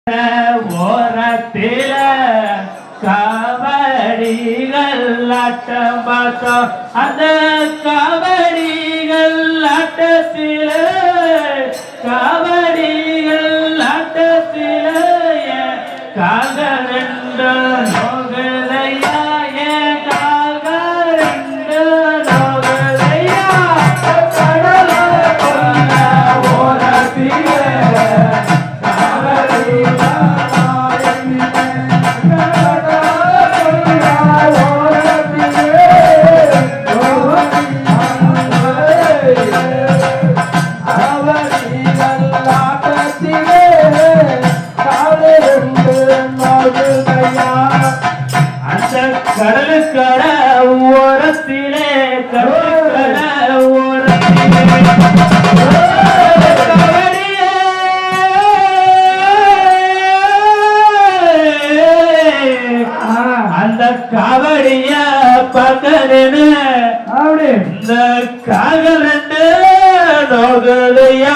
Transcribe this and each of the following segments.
ஓரத்தில கபடிகள் ஆட்டம் பார்த்தோம் அந்த கபடிகள் ஆட்டத்தில கபடிகள் ஆட்டத்தில கால்கள் ரெண்டு நோகுதையா என் கால்கள் ரெண்டு நோகுதையா கடல கொண்ட ஓரத்தில அந்த கடலுக்கட ஓரத்திலே கடலுக்கட ஓரத்திலே அந்த கபடிய பக்கன்னு அப்படி இந்த கால்கள் ரெண்டு நோகுதையா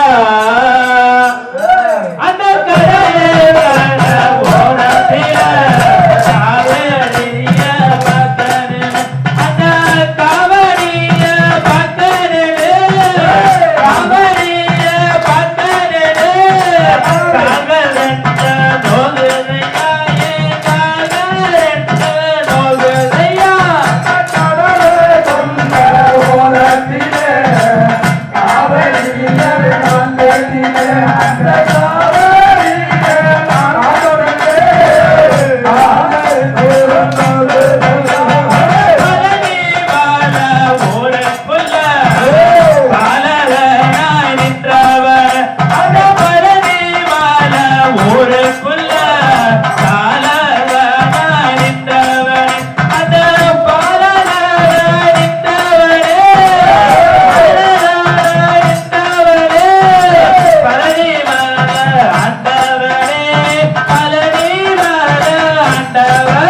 அந்த கடல் ஓரத்தில காவடிய பக்கன்னு அந்த காவடிய பக்கன்னு காவடிய பக்கன்னு கால்கள் ரெண்டு நோகுதையா என் கால்கள் ரெண்டு நோகுதையா பழனி வாழ ஊரப்புள்ள பாலகனாய் நின்றவர். அந்த பழனி வாழ ஊருக்குள்ள பாலகனாய் நின்றவர். அந்த பாலகனாய் நின்றவரே, பாலகனாய் நின்றவரே, பழனி வாழ ஆண்டவரே, பழனி வாழ ஆண்டவரே.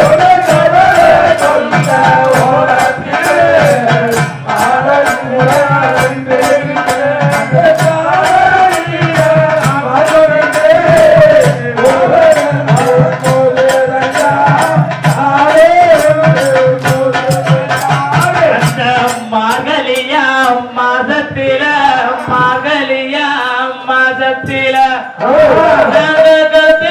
அந்த மார்கழியா மாதத்தில மார்கழியா மாதத்தில கத்தி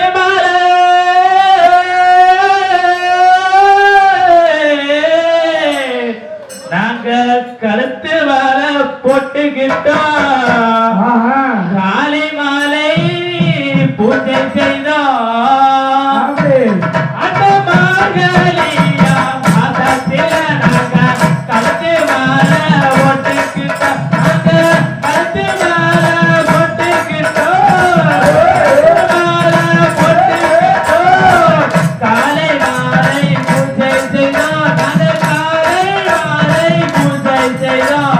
நாங்க கழுத்து வர போட்டுக்கிட்டோம் காலை மாலை பூஜை செய்தோம் அந்த மார்கழியா மாதத்தில நாங்க கழுத்து மாலை போட்டுக்கிட்டோம் நாங்க கழுத்து மாலை போட்டுக்கிட்டோம் மாலை போட்டுக்கிட்டோம் காலை மாலை பூஜை செய்தோம் நாங்க காலை மாலை பூஜை செய்தோம்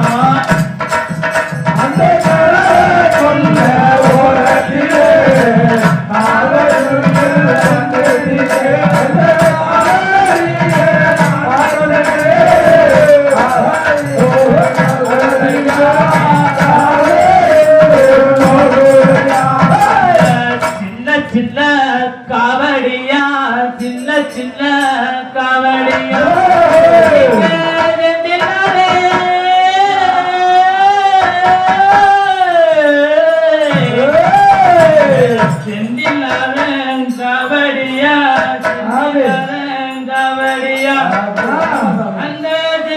சின்ன சின்ன காவடியா சின்ன சின்ன காவடியா ரெண்டினாலே. செந்திலாரன் காவடியா செந்திலாரன் காவடியா அந்த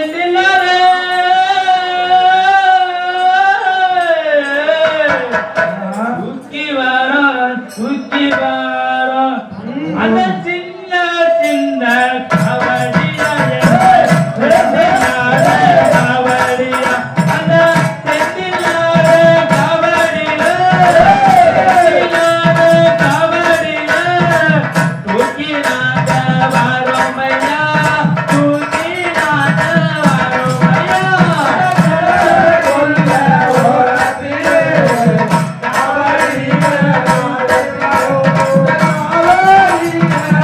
செந்திலாரன் தூக்கி வரோம் தூக்கி வரோம் அந்த சின்ன சின்ன கவடியா கவடியா அந்த செந்திலார கவடியில கவடியில தூக்கி நாங்க வரோம் ஐயா தூக்கி நாங்க வரோம் ஐயா கொல்ல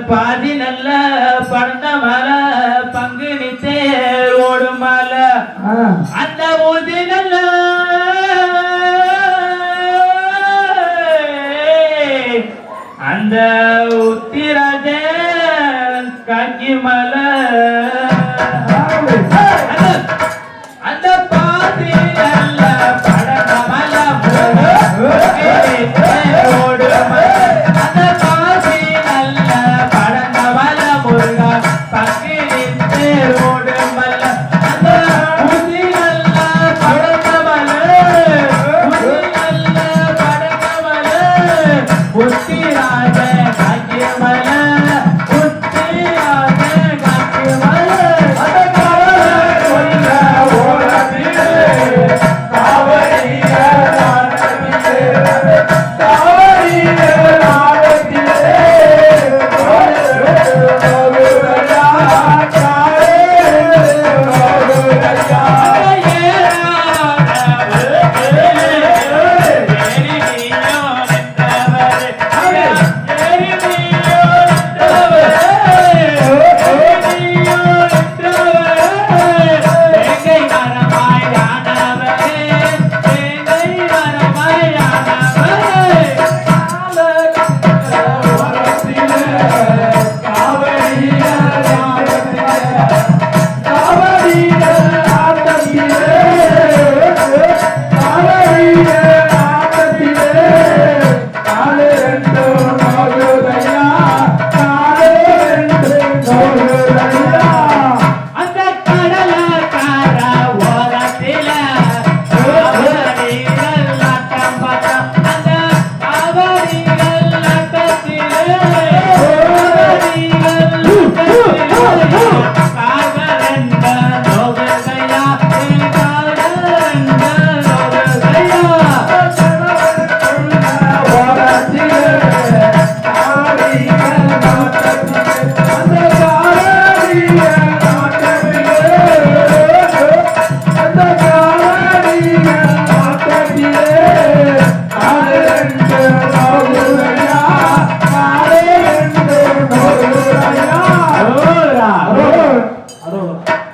பாதி நல்ல படந்த மலை பங்குனி தேர் ஓடும் மலை ஆ. அந்த ஊதி நல்ல அந்த உத்திரஜ காக்கி மலை அந்த- அந்த பாதி நல்ல படந்த மலை பங்குனி தேர் ஓடும் மலை அந்த பாதி நல்ல படந்த மலை முருகா பங்குனி தேர் ஓடும் மலை அந்த ஊதி நல்ல படந்த மலை ஊதி நல்ல படந்த மலை உத்திர